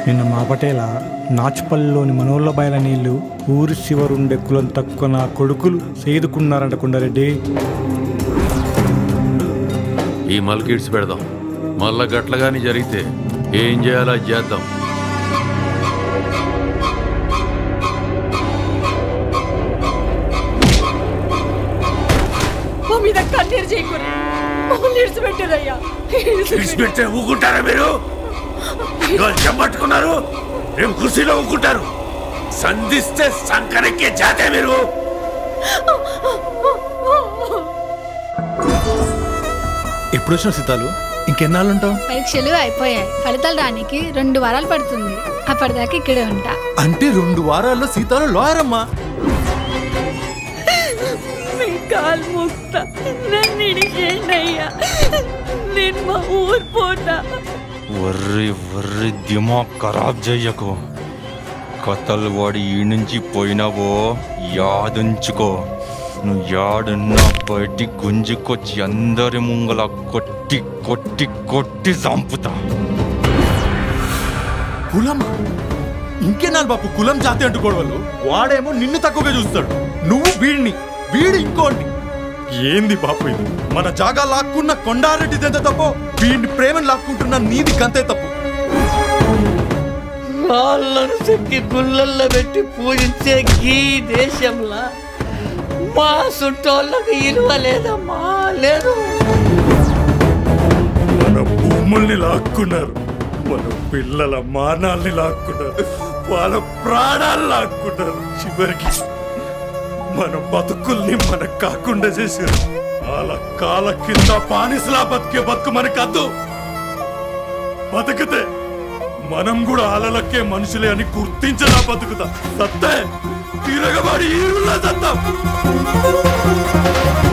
నిన్న మా పటేల నాచుపల్లిలోని మనోళ్ళ బయల నీళ్లు ఊరి శివరుండే కులం తక్కువ నా కొడుకులు సేదుకున్నారంట కొండారెడ్డి ఈ మల్కిడ్స్ పెడదాం మళ్ళా గట్లగాని జరిగితే ఏం చేయాలో అది చేద్దాం మా మీద కన్నీరు చేయకూడదు మమ్మల్ని ఇడిచిపెట్టారయ్యా విడిచిపెడితే ఊకుంటారా మీరు ఇవాళ చెమ్మట్టుకున్నారు రేపు కుర్చీలో ఊకుంటారు సంధిస్తే సంకరెక్కే జాతే మీరు ఎప్పుడు వచ్చిన సీతాలు ఇంకెన్నాళ్ళు ఉంటావు పరీక్షలు అయిపోయాయి ఫలితాలు రానికి రెండు వారాలు పడుతుంది అప్పటిదాకా ఇక్కడే ఉంటా అంటే రెండు వారాల్లో సీతాలు లాయర్ అమ్మా మీ కాలు ముక్త నన్ను ఇడిచేయండి అయ్యా నేను మా ఊరు పోతా వర్రి వర్రి దిమాగ్ ఖరాబ్ చెయ్యకు కథలు వాడి ఈ నుంచి పోయినావో యాదుంచుకో నువ్వు యాడున్నా బయటి గుంజుకొచ్చి అందరి ముంగల కొట్టి కొట్టి కొట్టి చంపుతా కులమా ఇంకెన్నాళ్ళు బాపు కులం జాతి అంటూ గొడవలు వాడేమో నిన్ను తక్కువగా చూస్తాడు నువ్వు వీడిని వీడు ఇంకోండి ఏంది బాపు ఇది మన జాగా లాక్కున్న కొండారెడ్డిది ఎంత తప్పు వీడిని ప్రేమను లాక్కుంటున్న నీది గంతే తప్పు వాళ్ళను చెక్కి గుళ్ళల్లో పెట్టి పూజించే ఈ దేశంలో మా సుట్టోళ్ళకి ఇలువ లేదమ్మా లేదు మన భూముల్ని లాక్కున్నారు మన పిల్లల మానాల్ని లాక్కున్నారు వాళ్ళ ప్రాణాలు లాక్కున్నారు చివరికి మన బతుకుల్ని మనకు కాకుండా చేశారు వాళ్ళ కాల కింద బానిసలా బతికే బతుకు మనకద్దు బతుకుతే మనం కూడా ఆలలకే మనుషులే అని గుర్తించలా బతుకుతా సత్తే తిరగబడి ఈ ఊళ్ళో సత్తాం